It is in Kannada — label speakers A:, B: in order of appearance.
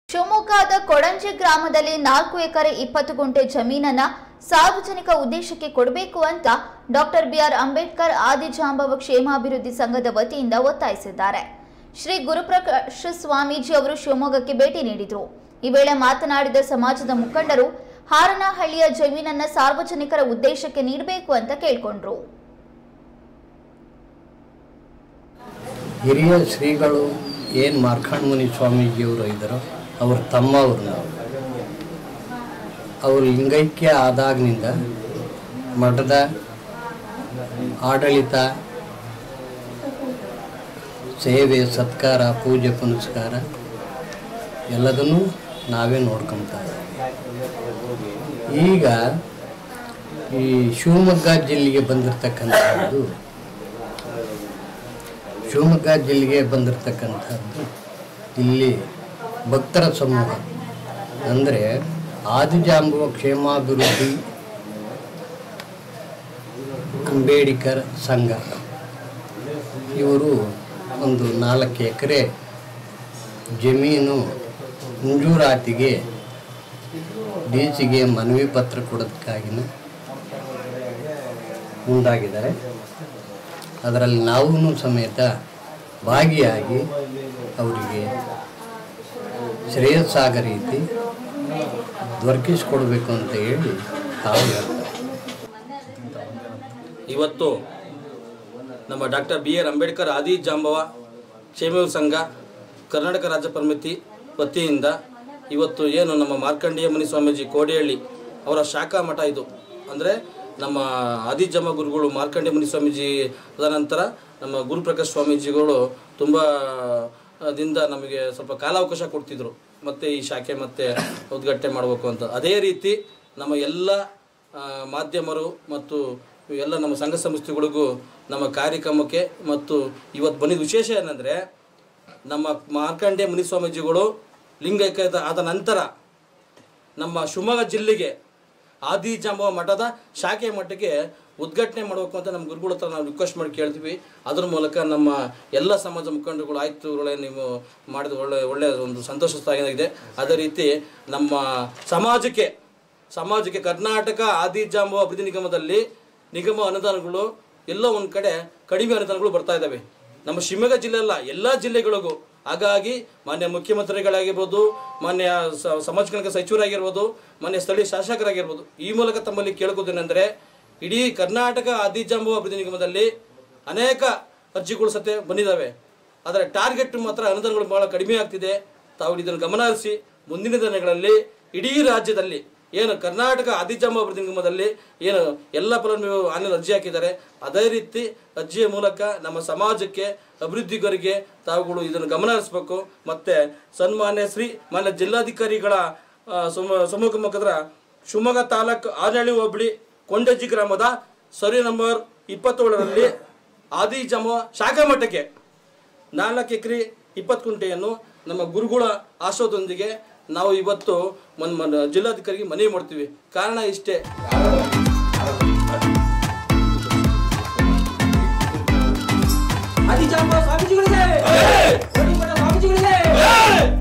A: ಶಿವಮೊಗ್ಗದ ಕೊಡಂಜಿ ಗ್ರಾಮದಲ್ಲಿ ನಾಲ್ಕು ಎಕರೆ ಇಪ್ಪತ್ತು ಗುಂಟೆ ಜಮೀನನ್ನ ಸಾರ್ವಜನಿಕ ಉದ್ದೇಶಕ್ಕೆ ಕೊಡಬೇಕು ಅಂತ ಡಾಕ್ಟರ್ ಬಿಆರ್ ಅಂಬೇಡ್ಕರ್ ಆದಿಜಾಂಬವ ಕ್ಷೇಮಾಭಿವೃದ್ಧಿ ಸಂಘದ ವತಿಯಿಂದ ಒತ್ತಾಯಿಸಿದ್ದಾರೆ ಶ್ರೀ ಗುರುಪ್ರಕಾಶ್ ಸ್ವಾಮೀಜಿ ಅವರು ಶಿವಮೊಗ್ಗಕ್ಕೆ ಭೇಟಿ ನೀಡಿದರು ಈ ವೇಳೆ ಮಾತನಾಡಿದ ಸಮಾಜದ ಮುಖಂಡರು ಹಾರನಹಳ್ಳಿಯ ಜಮೀನನ್ನ ಸಾರ್ವಜನಿಕರ ಉದ್ದೇಶಕ್ಕೆ ನೀಡಬೇಕು ಅಂತ ಕೇಳ್ಕೊಂಡ್ರು
B: ಹಿರಿಯ ಶ್ರೀಗಳು ಏನು ಮಾರ್ಕಾಂಡ ಮುನಿ ಸ್ವಾಮೀಜಿಯವರು ಇದ್ದಾರೋ ಅವ್ರ ತಮ್ಮ ಅವರು ನಾವು ಅವರು ಲಿಂಗೈಕ್ಯ ಆದಾಗಿನಿಂದ ಮಠದ ಆಡಳಿತ ಸೇವೆ ಸತ್ಕಾರ ಪೂಜೆ ಪುನಸ್ಕಾರ ಎಲ್ಲದನ್ನೂ ನಾವೇ ನೋಡ್ಕೊತಾ ಈಗ ಈ ಶಿವಮೊಗ್ಗ ಜಿಲ್ಲೆಗೆ ಬಂದಿರತಕ್ಕಂಥದ್ದು ಶಿವಮೊಗ್ಗ ಜಿಲ್ಲೆಗೆ ಬಂದಿರತಕ್ಕಂಥದ್ದು ಇಲ್ಲಿ ಭಕ್ತರ ಸಮೂಹ ಅಂದರೆ ಆದಿಜಾಂಬುವ ಕ್ಷೇಮಾಭಿವೃದ್ಧಿ ಅಂಬೇಡ್ಕರ್ ಸಂಘ ಇವರು ಒಂದು ನಾಲ್ಕು ಎಕರೆ ಜಮೀನು ಮಂಜೂರಾತಿಗೆ ಡಿ ಸಿಗೆ ಮನವಿ ಪತ್ರ ಕೊಡೋದಕ್ಕಾಗಿನ ಮುಂದಾಗಿದ್ದಾರೆ ಅದರಲ್ಲಿ ನಾವು ಸಮೇತ ಭಾಗಿಯಾಗಿ ಅವರಿಗೆ ಶ್ರೇಯಸ್ಸಾಗ ರೀತಿ ದೊರಕಿಸ್ಕೊಡ್ಬೇಕು ಅಂತ ಹೇಳಿ ತಾವು ಹೇಳ್ತಾರೆ
C: ಇವತ್ತು ನಮ್ಮ ಡಾಕ್ಟರ್ ಬಿ ಆರ್ ಅಂಬೇಡ್ಕರ್ ಆದಿ ಜಾಂಬವ ಕ್ಷೇಮ ಸಂಘ ಕರ್ನಾಟಕ ರಾಜ್ಯ ಪರಿಮಿತಿ ವತಿಯಿಂದ ಇವತ್ತು ಏನು ನಮ್ಮ ಮಾರ್ಕಂಡೇಯ ಮುನಿ ಸ್ವಾಮೀಜಿ ಕೋಡಿಹಳ್ಳಿ ಅವರ ಶಾಖಾ ಮಠ ಇದು ಅಂದರೆ ನಮ್ಮ ಆದಿಜಮ್ಮ ಗುರುಗಳು ಮಾರ್ಕಂಡೇಯ ಮುನಿ ಸ್ವಾಮೀಜಿ ಅದ ನಂತರ ನಮ್ಮ ಗುರುಪ್ರಕಾಶ್ ಸ್ವಾಮೀಜಿಗಳು ತುಂಬ ಆ, ದಿಂದ ನಮಗೆ ಸ್ವಲ್ಪ ಕಾಲಾವಕಾಶ ಕೊಡ್ತಿದ್ರು ಮತ್ತು ಈ ಶಾಖೆ ಮತ್ತೆ ಉದ್ಘಾಟನೆ ಮಾಡಬೇಕು ಅಂತ ಅದೇ ರೀತಿ ನಮ್ಮ ಎಲ್ಲ ಆ, ಮಾಧ್ಯಮರು ಮತ್ತು ಎಲ್ಲ ನಮ್ಮ ಸಂಘ ಸಂಸ್ಥೆಗಳಿಗೂ ನಮ್ಮ ಕಾರ್ಯಕ್ರಮಕ್ಕೆ ಮತ್ತು ಇವತ್ತು ಬಂದಿದ್ದ ವಿಶೇಷ ಏನಂದರೆ ನಮ್ಮ ಮಾರ್ಕಂಡೆ ಮುನಿಸ್ವಾಮೀಜಿಗಳು ಲಿಂಗೈಕ್ಯ ಆದ ನಂತರ ನಮ್ಮ ಶಿವಮೊಗ್ಗ ಜಿಲ್ಲೆಗೆ ಆದಿಜಾಂಬವ ಮಠದ ಶಾಖೆ ಮಠಕ್ಕೆ ಉದ್ಘಾಟನೆ ಮಾಡಬೇಕು ಅಂತ ನಮ್ಮ ಗುರುಗಳ ಹತ್ರ ನಾವು ರಿಕ್ವೆಸ್ಟ್ ಮಾಡಿ ಕೇಳ್ತೀವಿ ಅದ್ರ ಮೂಲಕ ನಮ್ಮ ಎಲ್ಲ ಸಮಾಜ ಮುಖಂಡರುಗಳು ಆಯ್ತು ಗುರುಗಳೇ ನೀವು ಮಾಡಿದ ಒಳ್ಳೆ ಒಳ್ಳೆಯ ಒಂದು ಸಂತೋಷದಾಗಿದೆ ಅದೇ ರೀತಿ ನಮ್ಮ ಸಮಾಜಕ್ಕೆ ಸಮಾಜಕ್ಕೆ ಕರ್ನಾಟಕ ಆದಿಜಾಂಬವ ಅಭಿವೃದ್ಧಿ ನಿಗಮದಲ್ಲಿ ನಿಗಮ ಅನುದಾನಗಳು ಎಲ್ಲೋ ಒಂದು ಕಡೆ ಕಡಿಮೆ ಅನುದಾನಗಳು ಬರ್ತಾ ಇದ್ದಾವೆ ನಮ್ಮ ಶಿವಮೊಗ್ಗ ಜಿಲ್ಲೆ ಅಲ್ಲ ಎಲ್ಲ ಜಿಲ್ಲೆಗಳಿಗೂ ಹಾಗಾಗಿ ಮಾನ್ಯ ಮುಖ್ಯಮಂತ್ರಿಗಳಾಗಿರ್ಬೋದು ಮಾನ್ಯ ಸ- ಸಮಾಜ ಕಲ್ಯಾಣ ಸಚಿವರಾಗಿರ್ಬೋದು ಮಾನ್ಯ ಸ್ಥಳೀಯ ಶಾಸಕರಾಗಿರ್ಬೋದು ಈ ಮೂಲಕ ತಮ್ಮಲ್ಲಿ ಕೇಳ್ಕೋದೇನೆಂದರೆ ಇಡೀ ಕರ್ನಾಟಕ ಆದಿಜಾಂಬವ ಅಭಿವೃದ್ಧಿ ನಿಗಮದಲ್ಲಿ ಅನೇಕ ಅರ್ಜಿಗಳು ಸತೆ ಬಂದಿದ್ದಾವೆ ಆದರೆ ಟಾರ್ಗೆಟ್ ಮಾತ್ರ ಅನುದಾನಗಳು ಬಹಳ ಕಡಿಮೆ ಆಗ್ತಿದೆ ತಾವು ಇದನ್ನು ಗಮನ ಹರಿಸಿ ಮುಂದಿನ ದಿನಗಳಲ್ಲಿ ಇಡೀ ರಾಜ್ಯದಲ್ಲಿ ಏನು ಕರ್ನಾಟಕ ಆದಿಜಾಂಬ ಅಭಿವೃದ್ಧಿ ನಿಗಮದಲ್ಲಿ ಏನು ಎಲ್ಲ ಫಲಾನುಭವಿ ಆನ್ಲೈನ್ ಅರ್ಜಿ ಹಾಕಿದ್ದಾರೆ ಅದೇ ರೀತಿ ಅರ್ಜಿಯ ಮೂಲಕ ನಮ್ಮ ಸಮಾಜಕ್ಕೆ ಅಭಿವೃದ್ಧಿಗರಿಗೆ ತಾವುಗಳು ಇದನ್ನು ಗಮನ ಹರಿಸಬೇಕು ಮತ್ತೆ ಸನ್ಮಾನ್ಯ ಶ್ರೀ ಮಾನ್ಯ ಜಿಲ್ಲಾಧಿಕಾರಿಗಳ ಆ, ಸಮ- ಸಮ್ಮುಖ ಮುಖಾಂತರ ಶಿವಮೊಗ್ಗ ತಾಲೂಕು ಆನಹಳ್ಳಿ ಹೋಬಳಿ ಕೊಂಡಜ್ಜಿ ಗ್ರಾಮದ ಸರ್ವೆ ನಂಬರ್ ಇಪ್ಪತ್ತೇಳರಲ್ಲಿ ಆದಿಜಾಂಬ ಶಾಖಾ ಮಠಕ್ಕೆ ನಾಲ್ಕು ಎಕರೆ ಇಪ್ಪತ್ತು ಕುಂಟೆಯನ್ನು ನಮ್ಮ ಗುರುಗಳ ಆಶ್ರದೊಂದಿಗೆ ನಾವು ಇವತ್ತು ಮನ್ ಮನ್ ಜಿಲ್ಲಾಧಿಕಾರಿಗೆ ಮನವಿ ಮಾಡ್ತೀವಿ ಕಾರಣ ಇಷ್ಟೇ
D: ಆದಿಜಾಂಬ ಸ್ವಾಮೀಜಿಗಳಿಗೆ ಕೋಟಿಮಠ ಸ್ವಾಮೀಜಿಗಳಿಗೆ